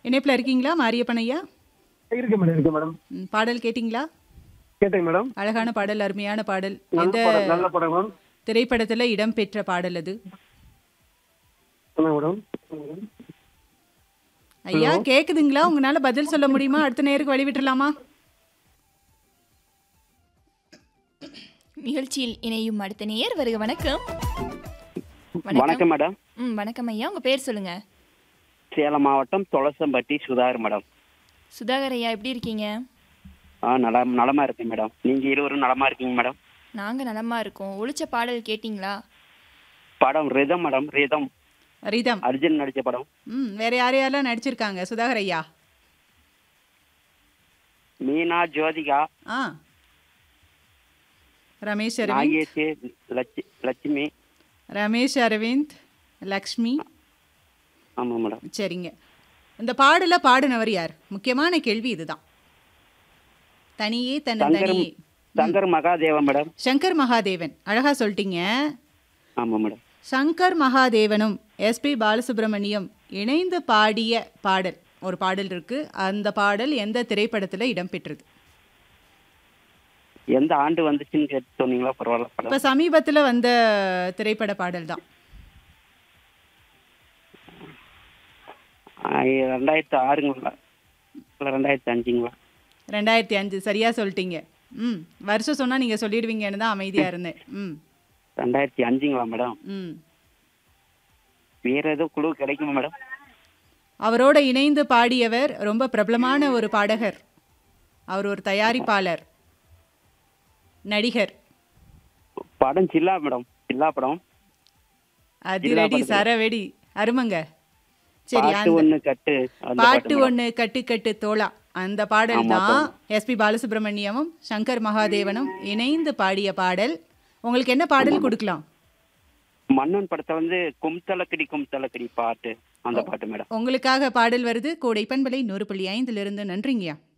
இணைப்பில் இருக்கீங்களா மாரியப்பன் ஐயா இருக்கு மேடம் இருக்கு மேடம் ம், பாடல் கேட்டிங்களா கேட்டேங்க மேடம் அழகான பாடல் அருமையான பாடல் நல்ல எந்த படம் நல்ல படம் மேம் திரைப்படத்தில் இடம்பெற்ற பாடல் அது சொல்லுங்க மேடம் ஐயா கேக்குதுங்களா உங்களால பதில் சொல்ல முடியுமா அடுத்த நேருக்கு வழி விட்டுறலாமா நிகழ்ச்சியில் இணையும் அடுத்த நேயர் வருக வணக்கம் வணக்கம் மேடம் ம் வணக்கம் ஐயா உங்க பேர் சொல்லுங்க சேலம் மாவட்டம் தொளசம்பட்டி சுதாகர் மேடம் சுதாகர் ஐயா எப்படி இருக்கீங்க ஆ நல நலமா இருக்கேன் மேடம் நீங்க இருவரும் நலமா இருக்கீங்க மேடம் நாங்க நலமா இருக்கோம் ஒளிச்ச பாடல் கேட்டிங்களா படம் Rhythm madam Rhythm Rhythm Arjun நடிச்ச படம் ம் வேற யார் யாரெல்லாம் நடிச்சிருக்காங்க சுதாகர் ஐயா மீனா ஜோதிகா ஆ ரமேஷ் அரவிந்த் நாகேஷ் லட்சி லட்சுமி ரமேஷ் அரவிந்த் லக்ஷ்மி ஆமா மேடம் சரிங்க இந்த பாடலை பாடினவர் யார் முக்கியமான கேள்வி இதுதான் தனியே தன்னை சங்கர் தனியே சங்கர் மகாதேவன் மேடம் சங்கர் மகாதேவன் அழகா சொல்லிட்டீங்க ஆமா மேடம் சங்கர் மகாதேவனும் எஸ்பி பாலசுப்ரமணியம் இணைந்து பாடிய பாடல் ஒரு பாடல் இருக்கு அந்த பாடல் எந்த திரைப்படத்தில் இடம்பெற்றது எந்த ஆண்டு வந்துச்சுன்னு கேட்டு சொன்னீங்களா பரவாயில்ல இப்போ படம் சமீபத்தில் வந்த திரைப்பட பாடல் தான் ஆ, ரெண்டாயிரத்து ஆறுங்களா இல்லை ரெண்டாயிரத்து அஞ்சுங்களா ரெண்டாயிரத்தி அஞ்சு சரியா சொல்லிட்டீங்க ம் வருஷம் சொன்னால் நீங்கள் சொல்லிடுவீங்கன்னு தான் அமைதியாக இருந்தேன் ம் ரெண்டாயிரத்தி அஞ்சுங்களா மேடம் ம் வேற ஏதோ குழு கிடைக்குமா மேடம் அவரோட இணைந்து பாடியவர் ரொம்ப பிரபலமான ஒரு பாடகர் அவர் ஒரு தயாரிப்பாளர் நடிகர் படம் சில்லா மேடம் சில்லா படம் அதிரடி சரவெடி அருமங்க சரி பாட்டு அந்த ஒண்ணு கட்டு அந்த பாட்டு மேடம். ஒண்ணு கட்டு கட்டு தோளா அந்த பாடல் ஆமா, தான் எஸ்பி பாலசுப்ரமணியமும் சங்கர் மகாதேவனும் இணைந்து பாடிய பாடல் உங்களுக்கு என்ன பாடல் கொடுக்கலாம் மன்னன் படத்துல வந்து கும் தலக்கடி கும் தலக்கடி பாட்டு அந்த பாட்டு மேடம் உங்களுக்காக பாடல் வருது கோடை பண்பலை நூறு புள்ளி ஐந்துல இருந்து நன்றிங்கய்யா